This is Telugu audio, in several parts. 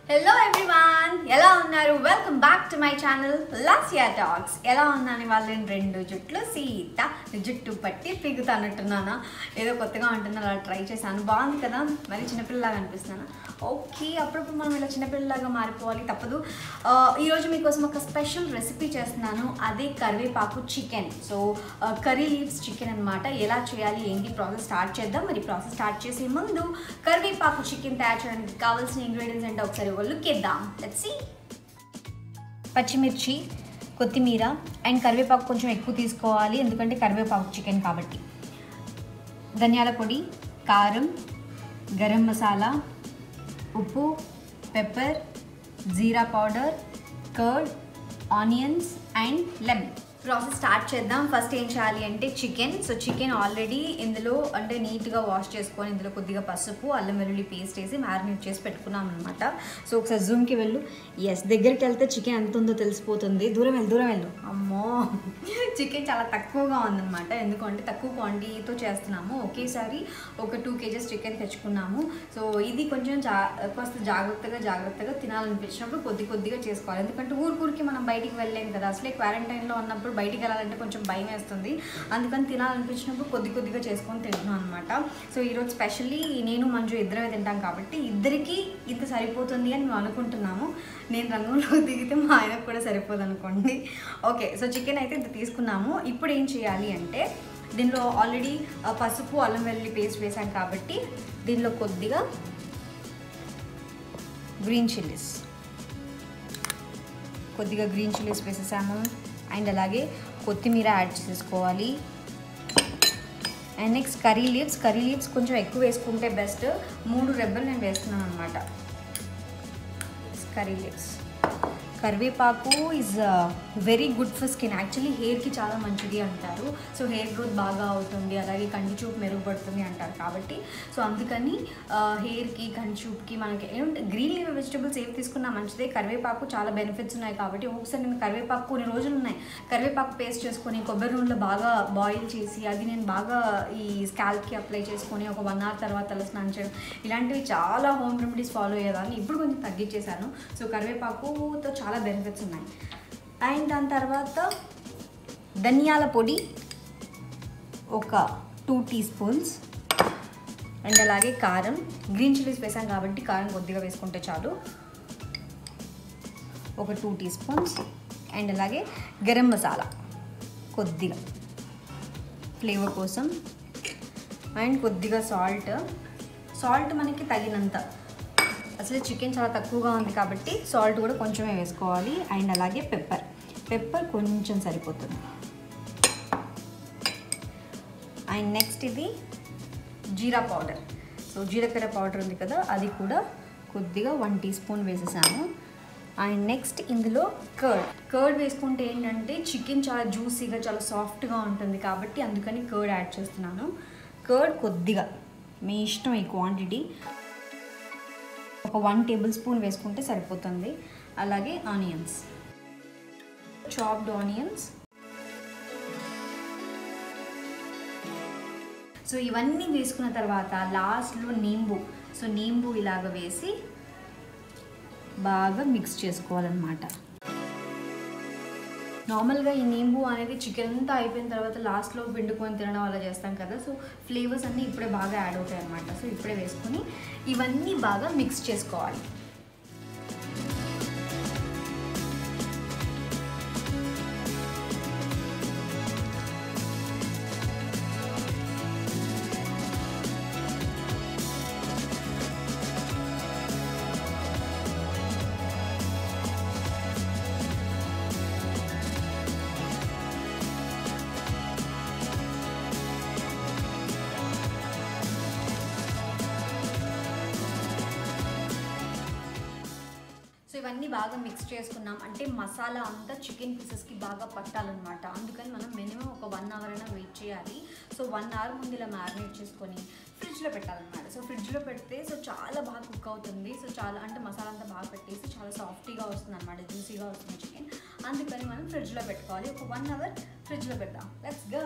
హలో ఎవ్రీవాన్ ఎలా ఉన్నారు welcome back to my channel Lasya talks ఎలా ఉన్నాను వాళ్ళని రెండు జుట్లు సీత జుట్టు పట్టి పిగుతానట్టున్నానా ఏదో కొత్తగా ఉంటుందో అలా ట్రై చేశాను బాగుంది కదా మరి చిన్నపిల్లలాగా అనిపిస్తున్నాను ఓకే అప్పుడప్పుడు మనం ఇలా చిన్నపిల్లలాగా మారిపోవాలి తప్పదు ఆ, ఈరోజు మీకోసం ఒక స్పెషల్ రెసిపీ చేస్తున్నాను అదే కరివేపాకు chicken so curry leaves chicken అన్నమాట ఎలా చేయాలి ఏంటి ప్రాసెస్ స్టార్ట్ చేద్దాం మరి ప్రాసెస్ స్టార్ట్ చేసే ముందు కరివేపాకు చికెన్ తయారు చేయడానికి కావాల్సిన ఇంగ్రీడియంట్స్ అంటే ఒకసారి ఒక లుక్ ఇద్దాం లెట్స్ సీ పచ్చిమిర్చి కొత్తిమీర అండ్ కరివేపాకు కొంచెం ఎక్కువ తీసుకోవాలి ఎందుకంటే కరివేపాకు చికెన్ కాబట్టి ధనియాల పొడి కారం గరం మసాలా ఉప్పు pepper jeera powder curd onions and lemon process start చేద్దాం ఫస్ట్ ఏం చేయాలి అంటే చికెన్ సో చికెన్ ఆల్రెడీ ఇందులో అంటే నీట్గా వాష్ చేసుకొని ఇందులో కొద్దిగా పసుపు అల్లం వెల్లుల్లి పేస్ట్ వేసి మ్యారినేట్ చేసి పెట్టుకున్నాం అనమాట సో ఒకసారి జూమ్కి వెళ్ళు ఎస్ దగ్గరికి వెళ్తే చికెన్ ఎంత ఉందో తెలిసిపోతుంది దూరం వెళ్ళు దూరం వెళ్ళు అమ్మో చికెన్ చాలా తక్కువగా ఉందన్నమాట ఎందుకంటే తక్కువ క్వాంటిటీతో చేస్తున్నాము ఒకేసారి ఒక టూ కేజెస్ చికెన్ తెచ్చుకున్నాము సో ఇది కొంచెం జా కాస్త జాగ్రత్తగా జాగ్రత్తగా తినాలనిపించినప్పుడు కొద్ది కొద్దిగా చేసుకోవాలి ఎందుకంటే ఊరికూరికి మనం బయటికి వెళ్ళలేం కదా అసలే క్వారంటైన్లో ఉన్నప్పుడు బయటికి వెళ్ళాలంటే కొంచెం భయం వేస్తుంది అందుకని తినాలనిపించినప్పుడు కొద్ది కొద్దిగా చేసుకొని తింటున్నాం అనమాట సో ఈరోజు స్పెషల్లీ నేను మంజు ఇద్దరమే తింటాం కాబట్టి ఇద్దరికి ఇంత సరిపోతుంది అని మేము అనుకుంటున్నాము నేను రంగంలో దిగితే మా ఆయనకు కూడా సరిపోదు అనుకోండి ఓకే సో చికెన్ అయితే ఇంత తీసుకున్నాము ఇప్పుడు ఏం చేయాలి అంటే దీనిలో ఆల్రెడీ పసుపు అల్లం వెల్లుల్లి పేస్ట్ వేసాం కాబట్టి దీనిలో కొద్దిగా గ్రీన్ చిల్లీస్ కొద్దిగా గ్రీన్ చిల్లీస్ వేసేసాము అండ్ అలాగే కొత్తిమీర యాడ్ చేసేసుకోవాలి and next curry leaves curry leaves కొంచెం ఎక్కువ వేసుకుంటే బెస్ట్ మూడు రెబ్బలు నేను వేస్తున్నాను అనమాట కర్రీ లీవ్స్ కరివేపాకు is very good for skin actually హెయిర్కి చాలా మంచిది అంటారు సో హెయిర్ గ్రోత్ బాగా అవుతుంది అలాగే కంటి చూపు మెరుగుపడుతుంది అంటారు కాబట్టి సో అందుకని హెయిర్కి కంటి చూపుకి మనకి ఏమంటే గ్రీన్ లీవ్ వెజిటబుల్స్ ఏవి తీసుకున్నా మంచిదే కరివేపాకు చాలా బెనిఫిట్స్ ఉన్నాయి కాబట్టి ఒకసారి నేను కరివేపాకు కొన్ని రోజులు ఉన్నాయి కరివేపాకు పేస్ట్ చేసుకొని కొబ్బరి నూనెలో బాగా బాయిల్ చేసి అది నేను బాగా ఈ స్కాల్ప్కి అప్లై చేసుకొని ఒక వన్ అవర్ తర్వాత తల స్నానం చేయడం ఇలాంటివి చాలా హోమ్ రెమెడీస్ ఫాలో అయ్యేదాన్ని ఇప్పుడు కొంచెం తగ్గించేశాను సో కరివేపాకుతో చాలా బెనిఫిట్స్ ఉన్నాయి అండ్ దాని తర్వాత ధనియాల పొడి ఒక టూ టీ స్పూన్స్ అండ్ అలాగే కారం గ్రీన్ చిల్లీస్ వేసాం కాబట్టి కారం కొద్దిగా వేసుకుంటే చాలు ఒక టూ టీ స్పూన్స్ అండ్ అలాగే గరం మసాలా కొద్దిగా ఫ్లేవర్ కోసం అండ్ కొద్దిగా సాల్ట్ సాల్ట్ మనకి తగినంత అసలు చికెన్ చాలా తక్కువగా ఉంది కాబట్టి సాల్ట్ కూడా కొంచెమే వేసుకోవాలి అండ్ అలాగే పెప్పర్ పెప్పర్ కొంచెం సరిపోతుంది అండ్ నెక్స్ట్ ఇది జీరా పౌడర్ సో జీలకర్ర పౌడర్ ఉంది కదా అది కూడా కొద్దిగా వన్ టీ స్పూన్ వేసేసాము అండ్ నెక్స్ట్ ఇందులో కర్డ్ కర్డ్ వేసుకుంటే ఏంటంటే చికెన్ చాలా జ్యూసీగా చాలా సాఫ్ట్గా ఉంటుంది కాబట్టి అందుకని కర్డ్ యాడ్ చేస్తున్నాను కర్డ్ కొద్దిగా మీ ఇష్టం ఈ క్వాంటిటీ ఒక వన్ టేబుల్ స్పూన్ వేసుకుంటే సరిపోతుంది అలాగే ఆనియన్స్ చాప్డ్ ఆనియన్స్ సో ఇవన్నీ వేసుకున్న తర్వాత లాస్ట్లో నీంబు సో నీంబు ఇలాగ వేసి బాగా మిక్స్ చేసుకోవాలన్నమాట నార్మల్గా ఈ నీంబు అనేది చికెన్ అంతా అయిపోయిన తర్వాత లాస్ట్లో పిండుకొని తినడం అలా చేస్తాం కదా సో ఫ్లేవర్స్ అన్నీ ఇప్పుడే బాగా యాడ్ అవుతాయి అనమాట సో ఇప్పుడే వేసుకొని ఇవన్నీ బాగా మిక్స్ చేసుకోవాలి సో ఇవన్నీ బాగా మిక్స్ చేసుకున్నాం అంటే మసాలా అంతా చికెన్ పీసెస్కి బాగా పట్టాలన్నమాట అందుకని మనం మినిమం ఒక వన్ అవర్ అయినా వెయిట్ చేయాలి సో వన్ అవర్ ముందు ఇలా మ్యారినేట్ చేసుకొని ఫ్రిడ్జ్లో పెట్టాలన్నమాట సో ఫ్రిడ్జ్లో పెడితే సో చాలా బాగా కుక్ అవుతుంది సో చాలా అంటే మసాలా అంతా బాగా పెట్టేసి చాలా సాఫ్టీగా వస్తుంది అనమాట జ్యూసీగా వస్తుంది చికెన్ అందుకని మనం ఫ్రిడ్జ్లో పెట్టుకోవాలి ఒక వన్ అవర్ ఫ్రిడ్జ్లో పెడదాం లెట్స్ గో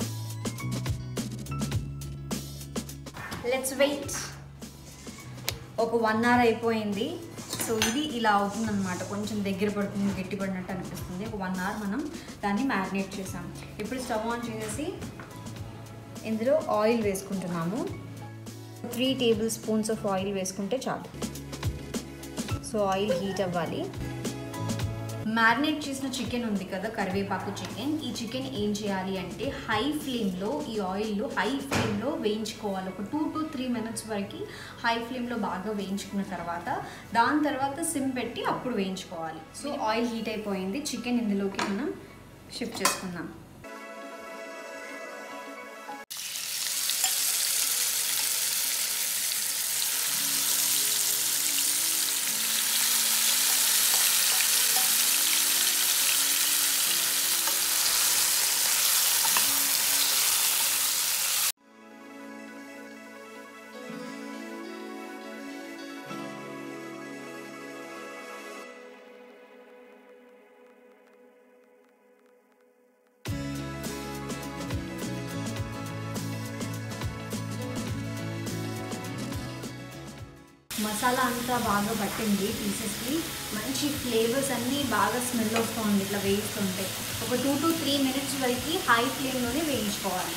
లెట్స్ వెయిట్ ఒక వన్ అవర్ అయిపోయింది సో ఇది ఇలా అవుతుందన్నమాట కొంచెం దగ్గర పడుతుంది గట్టి పడినట్టు అనిపిస్తుంది ఒక వన్ అవర్ మనం దాన్ని మ్యారినేట్ చేసాం ఇప్పుడు స్టవ్ ఆన్ చేసేసి ఇందులో ఆయిల్ వేసుకుంటున్నాము three tablespoons of oil వేసుకుంటే చాలు సో ఆయిల్ హీట్ అవ్వాలి మ్యారినేట్ చేసిన చికెన్ ఉంది కదా కరివేపాకు చికెన్ ఈ చికెన్ ఏం చేయాలి అంటే హై ఫ్లేమ్లో ఈ ఆయిల్లో హై ఫ్లేమ్లో వేయించుకోవాలి ఒక టూ టు త్రీ మినిట్స్ వరకు హై ఫ్లేమ్లో బాగా వేయించుకున్న తర్వాత దాని తర్వాత సిమ్ పెట్టి అప్పుడు వేయించుకోవాలి సో ఆయిల్ హీట్ అయిపోయింది చికెన్ ఇందులోకి మనం షిఫ్ట్ చేసుకుందాం మసాలా అంతా బాగా పట్టింది పీసెస్కి మంచి ఫ్లేవర్స్ అన్నీ బాగా స్మెల్ వస్తుంది ఇట్లా వేయిస్తుంటే ఒక టూ టు త్రీ మినిట్స్ వరకు హై ఫ్లేమ్లోనే వేయించుకోవాలి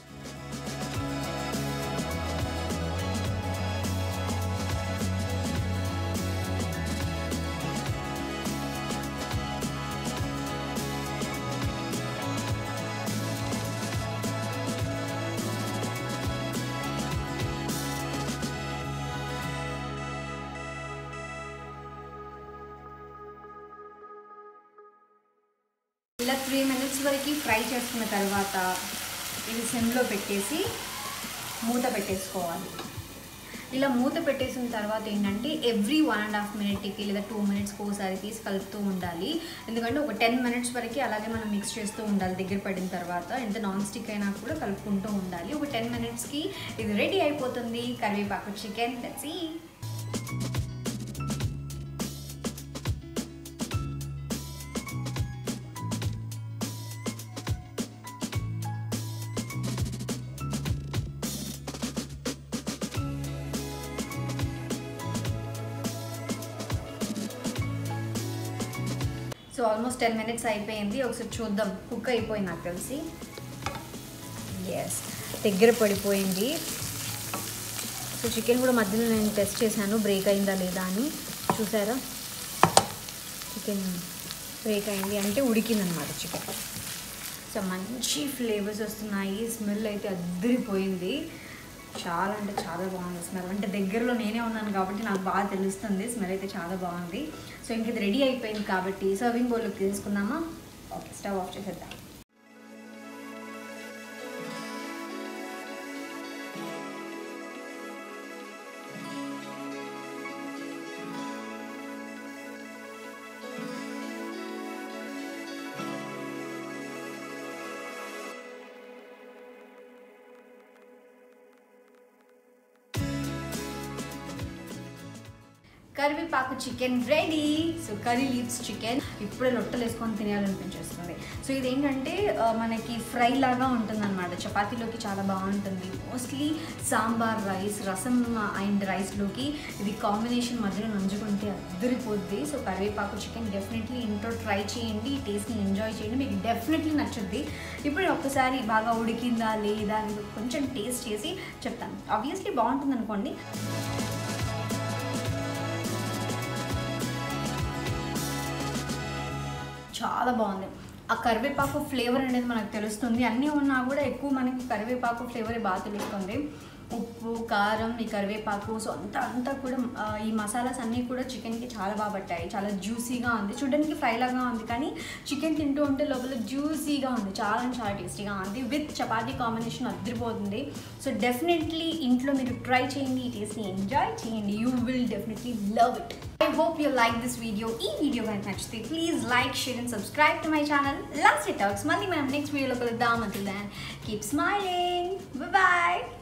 ఇలా త్రీ మినిట్స్ వరకు ఫ్రై చేసుకున్న తర్వాత ఇది సిమ్లో పెట్టేసి మూత పెట్టేసుకోవాలి ఇలా మూత పెట్టేసిన తర్వాత ఏంటంటే ఎవ్రీ వన్ అండ్ హాఫ్ మినిట్కి లేదా టూ మినిట్స్కి ఒకసారి తీసి కలుపుతూ ఉండాలి ఎందుకంటే ఒక టెన్ మినిట్స్ వరకు అలాగే మనం మిక్స్ చేస్తూ ఉండాలి దగ్గర పడిన తర్వాత ఎంత నాన్ స్టిక్ అయినా కూడా కలుపుకుంటూ ఉండాలి ఒక టెన్ మినిట్స్కి ఇది రెడీ అయిపోతుంది కరివేపాకు chicken that's so almost ten minutes అయిపోయింది ఒకసారి చూద్దాం కుక్ అయిపోయింది నాకు తెలిసి ఎస్ దగ్గర పడిపోయింది సో చికెన్ కూడా మధ్యలో నేను టెస్ట్ చేశాను బ్రేక్ అయిందా లేదా అని చూసారా చికెన్ బ్రేక్ అయింది అంటే ఉడికిందనమాట చికెన్ సో మంచి ఫ్లేవర్స్ వస్తున్నాయి స్మెల్ అయితే అద్దరిపోయింది చాలా అంటే చాలా బాగుంది స్మెల్ అంటే దగ్గరలో నేనే ఉన్నాను కాబట్టి నాకు బాగా తెలుస్తుంది స్మెల్ అయితే చాలా బాగుంది సో ఇంక ఇది రెడీ అయిపోయింది కాబట్టి సర్వింగ్ బౌల్లోకి తీసుకుందామా ఓకే స్టవ్ ఆఫ్ చేసేద్దాం కరివేపాకు chicken ready so curry leaves chicken ఇప్పుడే లొట్టలు వేసుకొని తినాలనిపించేస్తుంది సో ఇదేంటంటే ఆ, మనకి ఫ్రై లాగా ఉంటుంది అనమాట చపాతీలోకి చాలా బాగుంటుంది mostly sambar rice rasam and రైస్లోకి ఇది కాంబినేషన్ మధ్యలో నంజుకుంటే అద్దరిపోద్ది సో కరివేపాకు చికెన్ డెఫినెట్లీ ఇంట్లో ట్రై చేయండి ఈ టేస్ట్ని ఎంజాయ్ చేయండి మీకు డెఫినెట్లీ నచ్చుద్ది ఇప్పుడు ఒక్కసారి బాగా ఉడికిందా లేదా అని కొంచెం టేస్ట్ చేసి చెప్తాను ఆబ్వియస్లీ బాగుంటుంది అనుకోండి చాలా బాగుంది ఆ కరివేపాకు ఫ్లేవర్ అనేది మనకు తెలుస్తుంది అన్నీ ఉన్నా కూడా ఎక్కువ మనకి కరివేపాకు ఫ్లేవర్ బాగా తెలుస్తుంది ఉప్పు కారం ఈ కరివేపాకు సో అంతా అంతా కూడా ఆ, ఈ మసాలాస్ అన్నీ కూడా చికెన్కి చాలా బాగా పట్టాయి చాలా జ్యూసీగా ఉంది చూడడానికి ఫ్రై లాగా ఉంది కానీ చికెన్ తింటూ ఉంటే లోపల జ్యూసీగా ఉంది చాలా అంటే చాలా టేస్టీగా ఉంది విత్ చపాతీ కాంబినేషన్ అద్దరిపోతుంది సో డెఫినెట్లీ ఇంట్లో మీరు ట్రై చేయండి ఈ టేస్ట్ని ఎంజాయ్ చేయండి you will definitely love it I hope you like this video ఈ వీడియో కనుక నచ్చితే please like share and subscribe to my channel Lasya talks మళ్ళీ మనం నెక్స్ట్ వీడియోలో కలుద్దాం until then keep smiling bye